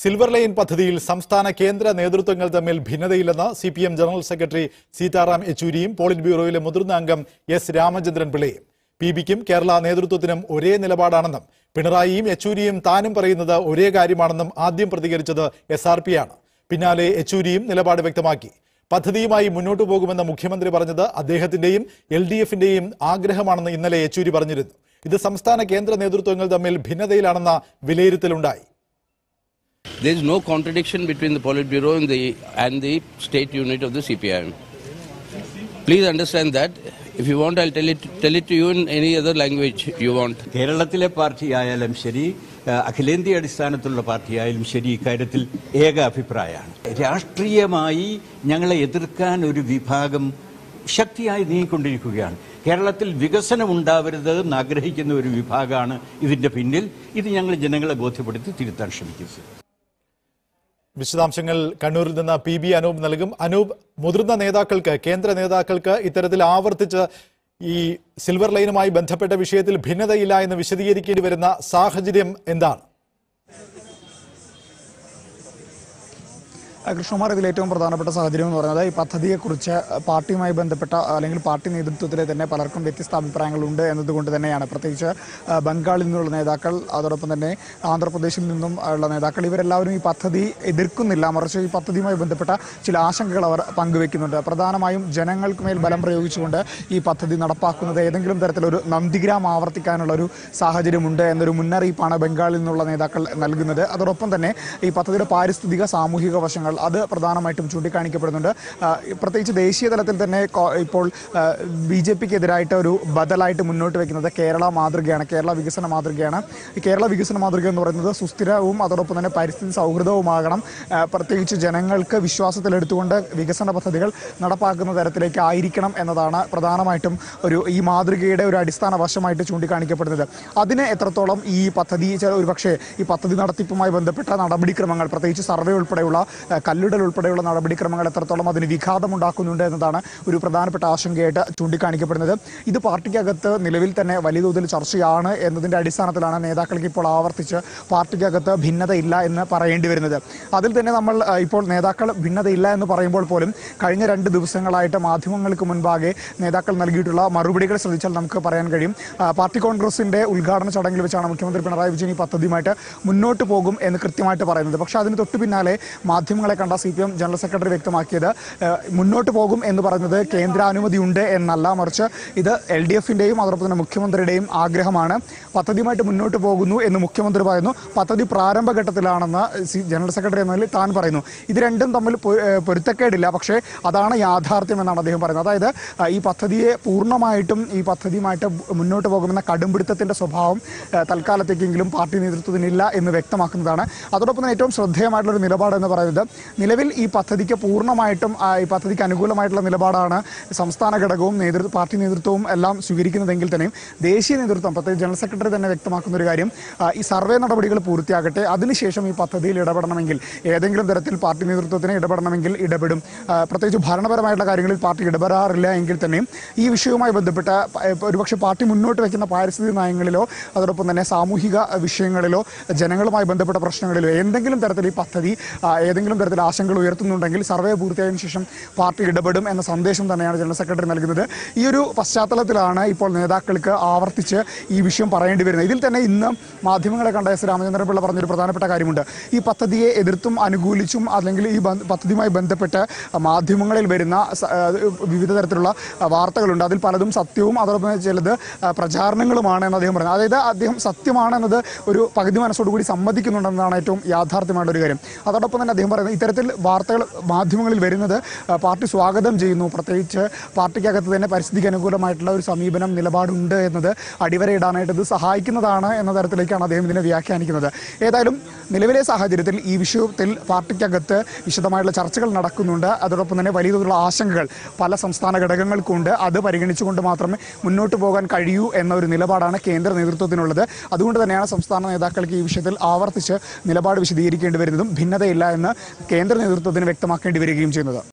Silver line പദ്ധതിയിൽ സംസ്ഥാന കേന്ദ്ര നേതൃത്വങ്ങൾ തമ്മിൽ ഭിന്നതയില്ലെന്ന് C P M general secretary Sitaram യെച്ചൂരിയും പോളിറ്റ് ബ്യൂറോയിലെ മുതിർന്ന അംഗം എസ് രാമചന്ദ്രൻ പിള്ളയും പി ബിക്കും കേരള നേതൃത്വത്തിനും ഒരേ നിലപാടാണെന്നും പിണറായിയും യെച്ചൂരിയും താനും പറയുന്നത് ഒരേ കാര്യമാണെന്നും ആദ്യം പ്രതികരിച്ചത് എസ് ആർ പിയാണ് പിന്നാലെ യെച്ചൂരിയും നിലപാട് വ്യക്തമാക്കി പദ്ധതിയുമായി മുന്നോട്ടു പോകുമെന്ന് മുഖ്യമന്ത്രി പറഞ്ഞത് അദ്ദേഹത്തിന്റെയും എൽ ഡി എഫിന്റെയും ആഗ്രഹമാണെന്ന് ഇന്നലെ യെച്ചൂരി പറഞ്ഞിരുന്നു ഇത് സംസ്ഥാന കേന്ദ്ര നേതൃത്വങ്ങൾ തമ്മിൽ ഭിന്നതയിലാണെന്ന വിലയിരുത്തലുണ്ടായി There is no contradiction between the Politburo and the, and the state unit of the CPIM. Please understand that. If you want, I'll tell it, tell it to you in any other language you want. കേരളത്തിലെ party ആയാലും ശരി ആ, അഖിലേന്ത്യാ അടിസ്ഥാനത്തിലുള്ള party ആയാലും ശരി ഇക്കാര്യത്തിൽ ഏക അഭിപ്രായമാണ് രാഷ്ട്രീയമായി ഞങ്ങളെ എതിർക്കാൻ ഒരു വിഭാഗം ശക്തിയായി നീങ്ങിക്കൊണ്ടിരിക്കുകയാണ് കേരളത്തിൽ വികസനം ഉണ്ടാവരുത് എന്ന് ആഗ്രഹിക്കുന്ന ഒരു വിഭാഗമാണ് ഇതിന്റെ പിന്നിൽ ഇത് ഞങ്ങൾ ജനങ്ങളെ ബോധ്യപ്പെടുത്തി തിരുത്താൻ ശ്രമിക്കുന്നത് വിശദാംശങ്ങൾ കണ്ണൂരിൽ നിന്ന് പി ബി അനൂപ് നൽകും അനൂപ് മുതിർന്ന നേതാക്കൾക്ക് കേന്ദ്ര നേതാക്കൾക്ക് ഇത്തരത്തിൽ ആവർത്തിച്ച് ഈ സിൽവർ ലൈനുമായി ബന്ധപ്പെട്ട വിഷയത്തിൽ ഭിന്നതയില്ല എന്ന് വിശദീകരിക്കേണ്ടി വരുന്ന സാഹചര്യം എന്താണ് കൃഷ്ണകുമാർ ഇതിൽ ഏറ്റവും പ്രധാനപ്പെട്ട സാഹചര്യം എന്ന് പറയുന്നത് ഈ പദ്ധതിയെക്കുറിച്ച് പാർട്ടിയുമായി ബന്ധപ്പെട്ട അല്ലെങ്കിൽ പാർട്ടി നേതൃത്വത്തിലെ തന്നെ പലർക്കും വ്യത്യസ്ത അഭിപ്രായങ്ങളുണ്ട് എന്നതുകൊണ്ട് തന്നെയാണ് പ്രത്യേകിച്ച് ആ, ബംഗാളിൽ നിന്നുള്ള നേതാക്കൾ അതോടൊപ്പം തന്നെ ആന്ധ്രാപ്രദേശിൽ നിന്നും ഉള്ള നേതാക്കൾ ഇവരെല്ലാവരും ഈ പദ്ധതി എതിർക്കുന്നില്ല മറിച്ച് ഈ പദ്ധതിയുമായി ബന്ധപ്പെട്ട ചില ആശങ്കകൾ അവർ പങ്കുവെക്കുന്നുണ്ട് പ്രധാനമായും ജനങ്ങൾക്ക് മേൽ ബലം പ്രയോഗിച്ചുകൊണ്ട് ഈ പദ്ധതി നടപ്പാക്കുന്നത് ഏതെങ്കിലും തരത്തിലൊരു നന്ദിഗ്രാം ആവർത്തിക്കാനുള്ള ഒരു സാഹചര്യമുണ്ട് എന്നൊരു മുന്നറിയിപ്പാണ് ബംഗാളിൽ നിന്നുള്ള നേതാക്കൾ നൽകുന്നത് അതോടൊപ്പം തന്നെ ഈ പദ്ധതിയുടെ പാരിസ്ഥിതിക സാമൂഹിക വശങ്ങൾ അത് പ്രധാനമായിട്ടും ചൂണ്ടിക്കാണിക്കപ്പെടുന്നുണ്ട് ആ, പ്രത്യേകിച്ച് ദേശീയ തലത്തിൽ തന്നെ കോ- ഇപ്പോൾ ബി ജെ പിക്ക് എതിരായിട്ട് ഒരു ബദലായിട്ട് മുന്നോട്ട് വെക്കുന്നത് കേരള മാതൃകയാണ് കേരള വികസന മാതൃകയാണ് ഈ കേരള വികസന മാതൃക എന്ന് പറയുന്നത് സുസ്ഥിരവും അതോടൊപ്പം തന്നെ പരിസ്ഥിതി സൗഹൃദവുമാകണം ആ, പ്രത്യേകിച്ച് ജനങ്ങൾക്ക് വിശ്വാസത്തിലെടുത്തുകൊണ്ട് വികസന പദ്ധതികൾ നടപ്പാക്കുന്ന തരത്തിലേക്ക് ആയിരിക്കണം എന്നതാണ് പ്രധാനമായിട്ടും ഒരു ഈ മാതൃകയുടെ ഒരു അടിസ്ഥാന വശമായിട്ട് ചൂണ്ടിക്കാണിക്കപ്പെടുന്നത് അതിന് എത്രത്തോളം ഈ പദ്ധതി ചെ- ഒരു പക്ഷേ ഈ പദ്ധതി നടത്തിപ്പുമായി ബന്ധപ്പെട്ട നടപടിക്രമങ്ങൾ പ്രത്യേകിച്ച് സർവേ ഉൾപ്പെടെയുള്ള ആ, കല്ലിടൽ ഉൾപ്പെടെയുള്ള നടപടിക്രമങ്ങൾ എത്രത്തോളം അതിന് വിഘാതമുണ്ടാക്കുന്നുണ്ട് എന്നതാണ് ഒരു പ്രധാനപ്പെട്ട ആശങ്കയായിട്ട് ചൂണ്ടിക്കാണിക്കപ്പെടുന്നത് ഇത് പാർട്ടിക്കകത്ത് നിലവിൽ തന്നെ വലിയ തോതിൽ ചർച്ചയാണ് എന്നതിൻ്റെ അടിസ്ഥാനത്തിലാണ് നേതാക്കൾക്ക് ഇപ്പോൾ ആവർത്തിച്ച് പാർട്ടിക്കകത്ത് ഭിന്നതയില്ല എന്ന് പറയേണ്ടി വരുന്നത് അതിൽ തന്നെ നമ്മൾ ആ, ഇപ്പോൾ നേതാക്കൾ ഭിന്നതയില്ല എന്ന് പറയുമ്പോൾ പോലും കഴിഞ്ഞ രണ്ട് ദിവസങ്ങളായിട്ട് മാധ്യമങ്ങൾക്ക് മുൻപാകെ നേതാക്കൾ നൽകിയിട്ടുള്ള മറുപടികൾ ശ്രദ്ധിച്ചാൽ നമുക്ക് പറയാൻ കഴിയും ആ, പാർട്ടി കോൺഗ്രസിന്റെ ഉദ്ഘാടന ചടങ്ങിൽ വെച്ചാണ് മുഖ്യമന്ത്രി പിണറായി വിജയൻ ഈ പദ്ധതിയുമായിട്ട് മുന്നോട്ട് പോകും എന്ന് കൃത്യമായിട്ട് പറയുന്നത് പക്ഷേ അതിന് തൊട്ടു പിന്നാലെ മാധ്യമങ്ങളെ കണ്ട C P M general secretary വ്യക്തമാക്കിയത് ആ, മുന്നോട്ട് പോകും എന്ന് പറയുന്നത് കേന്ദ്രാനുമതി ഉണ്ട് എന്നല്ല മറിച്ച് ഇത് എൽ ഡി എഫിന്റെയും അതോടൊപ്പം തന്നെ മുഖ്യമന്ത്രിയുടെയും ആഗ്രഹമാണ് പദ്ധതിയുമായിട്ട് മുന്നോട്ട് പോകുന്നു എന്ന് മുഖ്യമന്ത്രി പറയുന്നു പദ്ധതി പ്രാരംഭഘട്ടത്തിലാണെന്ന് സി ജനറൽ സെക്രട്ടറി എന്ന നിലയിൽ താൻ പറയുന്നു ഇത് രണ്ടും തമ്മിൽ പൊ- ഏഹ് പൊരുത്തക്കേടില്ല പക്ഷേ അതാണ് യാഥാർത്ഥ്യം എന്നാണ് അദ്ദേഹം പറയുന്നത് അതായത് ആ, ഈ പദ്ധതിയെ പൂർണ്ണമായിട്ടും ഈ പദ്ധതിയുമായിട്ട് മുന്നോട്ട് പോകുമെന്ന കടുംപിടുത്തത്തിന്റെ സ്വഭാവം ഏഹ്, തൽക്കാലത്തേക്കെങ്കിലും പാർട്ടി നേതൃത്വത്തിനില്ല എന്ന് വ്യക്തമാക്കുന്നതാണ് അതോടൊപ്പം തന്നെ ഏറ്റവും ശ്രദ്ധേയമായിട്ടുള്ള ഒരു നിലപാട് എന്ന് പറയുന്നത് നിലവിൽ ഈ പദ്ധതിക്ക് പൂർണ്ണമായിട്ടും ആ, ഈ പദ്ധതിക്ക് അനുകൂലമായിട്ടുള്ള നിലപാടാണ് സംസ്ഥാന ഘടകവും നേതൃത്വ പാർട്ടി നേതൃത്വവും എല്ലാം സ്വീകരിക്കുന്നതെങ്കിൽ തന്നെയും ദേശീയ നേതൃത്വം പ്രത്യേകിച്ച് ജനറൽ സെക്രട്ടറി തന്നെ വ്യക്തമാക്കുന്ന ഒരു കാര്യം ആ, ഈ സർവേ നടപടികൾ പൂർത്തിയാകട്ടെ അതിനുശേഷം ഈ പദ്ധതിയിൽ ഇടപെടണമെങ്കിൽ ഏതെങ്കിലും തരത്തിൽ പാർട്ടി നേതൃത്വത്തിന് ഇടപെടണമെങ്കിൽ ഇടപെടും ആ, പ്രത്യേകിച്ച് ഭരണപരമായിട്ടുള്ള കാര്യങ്ങളിൽ പാർട്ടി ഇടപെടാറില്ല എങ്കിൽ തന്നെയും ഈ വിഷയവുമായി ബന്ധപ്പെട്ട പ- ഏ, ഒരുപക്ഷെ പാർട്ടി മുന്നോട്ട് വയ്ക്കുന്ന പാരിസ്ഥിതിക നയങ്ങളിലോ അതോടൊപ്പം തന്നെ സാമൂഹിക വിഷയങ്ങളിലോ ജനങ്ങളുമായി ബന്ധപ്പെട്ട പ്രശ്നങ്ങളിലോ എന്തെങ്കിലും തരത്തിൽ ഈ പദ്ധതി ആ, ഏതെങ്കിലും തരത്തിൽ ആശങ്കകൾ ഉയർത്തുന്നുണ്ടെങ്കിൽ സർവേ പൂർത്തിയായതിനു ശേഷം പാർട്ടി ഇടപെടും എന്ന സന്ദേശം തന്നെയാണ് ജനറൽ സെക്രട്ടറി നൽകുന്നത് ഈ ഒരു പശ്ചാത്തലത്തിലാണ് ഇപ്പോൾ നേതാക്കൾക്ക് ആവർത്തിച്ച് ഈ വിഷയം പറയേണ്ടി വരുന്നത് ഇതിൽ തന്നെ ഇന്ന് മാധ്യമങ്ങളെ കണ്ട എസ് രാമചന്ദ്രപിള്ള പറഞ്ഞൊരു പ്രധാനപ്പെട്ട കാര്യമുണ്ട് ഈ പദ്ധതിയെ എതിർത്തും അനുകൂലിച്ചും അല്ലെങ്കിൽ ഈ ബന്ധ- പദ്ധതിയുമായി ബന്ധപ്പെട്ട് മാധ്യമങ്ങളിൽ വരുന്ന സ- ആ, വിവിധ തരത്തിലുള്ള ആ, വാർത്തകളുണ്ട് അതിൽ പലതും സത്യവും അതോടൊപ്പം തന്നെ ചിലത് ആ, പ്രചാരണങ്ങളുമാണ് എന്ന് അദ്ദേഹം പറയുന്നത് അതായത് അദ്ദേഹം സത്യമാണ് എന്നത് ഒരു പകുതി മനസ്സോടുകൂടി സമ്മതിക്കുന്നുണ്ടെന്നതാണ് ഏറ്റവും യാഥാർത്ഥ്യമായിട്ടുള്ള ഒരു കാര്യം അതോടൊപ്പം തന്നെ അദ്ദേഹം പറയുന്നത് ഇത്തരത്തിൽ വാർത്തകൾ മാധ്യമങ്ങളിൽ വരുന്നത് ആ, പാർട്ടി സ്വാഗതം ചെയ്യുന്നു പ്രത്യേകിച്ച് പാർട്ടിക്കകത്ത് തന്നെ പരിസ്ഥിതിക്ക് അനുകൂലമായിട്ടുള്ള ഒരു സമീപനം നിലപാടുണ്ട് എന്നത് അടിവരയിടാനായിട്ട് ഇത് സഹായിക്കുന്നതാണ് എന്ന തരത്തിലേക്കാണ് അദ്ദേഹം ഇതിനെ വ്യാഖ്യാനിക്കുന്നത് ഏതായാലും നിലവിലെ സാഹചര്യത്തിൽ ഈ വിഷയത്തിൽ പാർട്ടിക്കകത്ത് വിശദമായിട്ടുള്ള ചർച്ചകൾ നടക്കുന്നുണ്ട് അതോടൊപ്പം തന്നെ വലിയ തോതിലുള്ള ആശങ്കകൾ പല സംസ്ഥാന ഘടകങ്ങൾക്കുണ്ട് അത് പരിഗണിച്ചുകൊണ്ട് മാത്രമേ മുന്നോട്ട് പോകാൻ കഴിയൂ എന്ന ഒരു നിലപാടാണ് കേന്ദ്ര നേതൃത്വത്തിനുള്ളത് അതുകൊണ്ട് തന്നെയാണ് സംസ്ഥാന നേതാക്കൾക്ക് ഈ വിഷയത്തിൽ ആവർത്തിച്ച് നിലപാട് വിശദീകരിക്കേണ്ടി വരുന്നതും ഭിന്നതയില്ല എന്ന് കേന്ദ്ര നേതൃത്വത്തിന് വ്യക്തമാക്കേണ്ടി വരികയും ചെയ്യുന്നത്